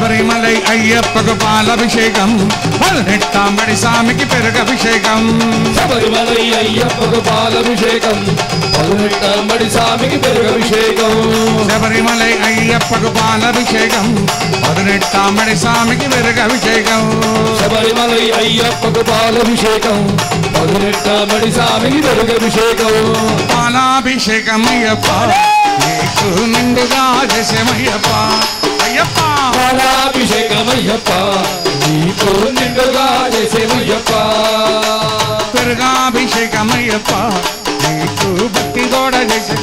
శబరిమలై అయ్యప్పకు పాలభిషేకం పదినెట్టాంబడి స్వామికి పెరుగభిషేకం శబరిమలై అయ్యప్పకు పాలభిషేకం పదునెట్టంబడి స్వామికి పెరుగభిషేకం శబరిమలై అయ్యప్పకు పాలభిషేకం పదినెట్టాంబడి స్వామికి పెరుగభిషేకం శబరిమలై అయ్యప్పకు పాలభిషేకం పదునెట్టంబడి స్వామికి పెరుగభిషేకం పాలాభిషేకం అయ్యప్ప నీకు నిండుగా చేసేమయ్యప్ప అయ్యప్ప పాలాభిషేకం అయ్యప్ప నీకు నిండుగా చేసేమయ్యప్ప పెరుగాభిషేకం అయ్యప్ప నీకు భక్తి కూడా చేసే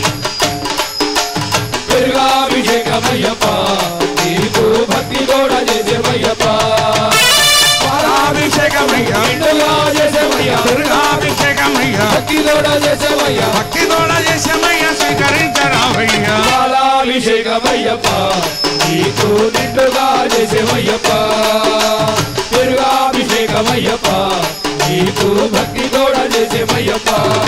పెరుగాభిషేకం అయ్యప్ప నీకు భక్తి కూడా చేసేమయ్యప్ప పాలాభిషేకం అయ్యా నిండుగా చేసేమయ్యా పెరుగాభిషేకం అయ్యా భక్తి కూడా చేసేమయ్యా భక్తి కూడా చేసేమయ్యా స్వీకరించరావయ్యా పాలాభిషేకమయ్యప్ప నీకు నిండుగా చేసేవయ్యప్ప పెరుగాభిషేకమయ్యప్ప నీకు భక్తి కూడా చేసేవయ్యప్ప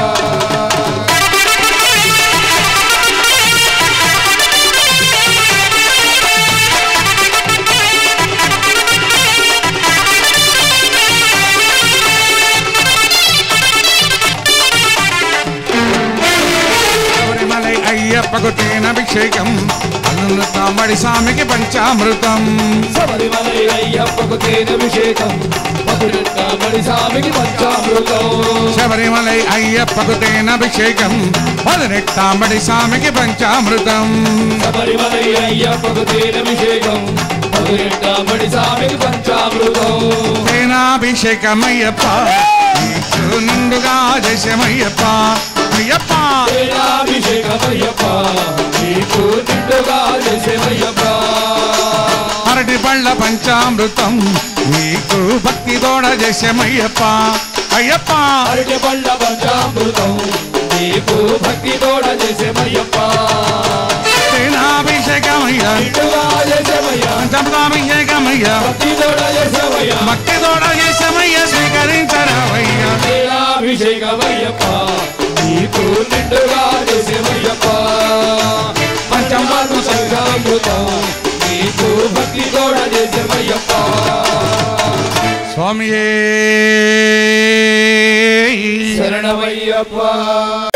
శబరిమలై అయ్యప్పకు తేనభిషేకం అల్లుల తామడి స్వామికి పంచామృతం శబరిమలై అయ్యప్పకు తేనభిషేకం మధురెట్టమడి స్వామికి పంచామృతం శబరిమలై అయ్యప్పకు తేనభిషేకం పదినెట్టాంబడి స్వామికి పంచామృతం శబరిమలై అయ్యప్పకు తేనభిషేకం మధురెట్టమడి స్వామికి పంచామృతం తేనాభిషేకం అయ్యప్ప నీకు నిండుగా చేసేమయ్యప్ప అయ్యప్ప తేనాభిషేకమయ్యప్ప నీకు నిండుగా చేసేవయ్యప్ప అరటి పళ్ళ పంచామృతం నీకు భక్తి తోడ చేసేమయ్యప్ప అయ్యప్ప అరటి పళ్ళ పంచామృతం నీకు భక్తి తోడ చేసేమయ్యప్ప తేనాభిషేకమయ్యా నిండుగా చేసేమయ్యా పంచామృతాభిషేకమయ్యా భక్తి తోడ చేసేవయ్యా భక్తి తోడ చేసేమయ్యా స్వీకరించరావయ్యా తేనాభిషేకమయ్యప్ప నీకు నిండుగా చేసేమయ్యప్ప పంచమాను సంఘామృతం నీకు భక్తి తోడ చేసేమయ్యప్ప స్వామియే శరణమయ్యప్ప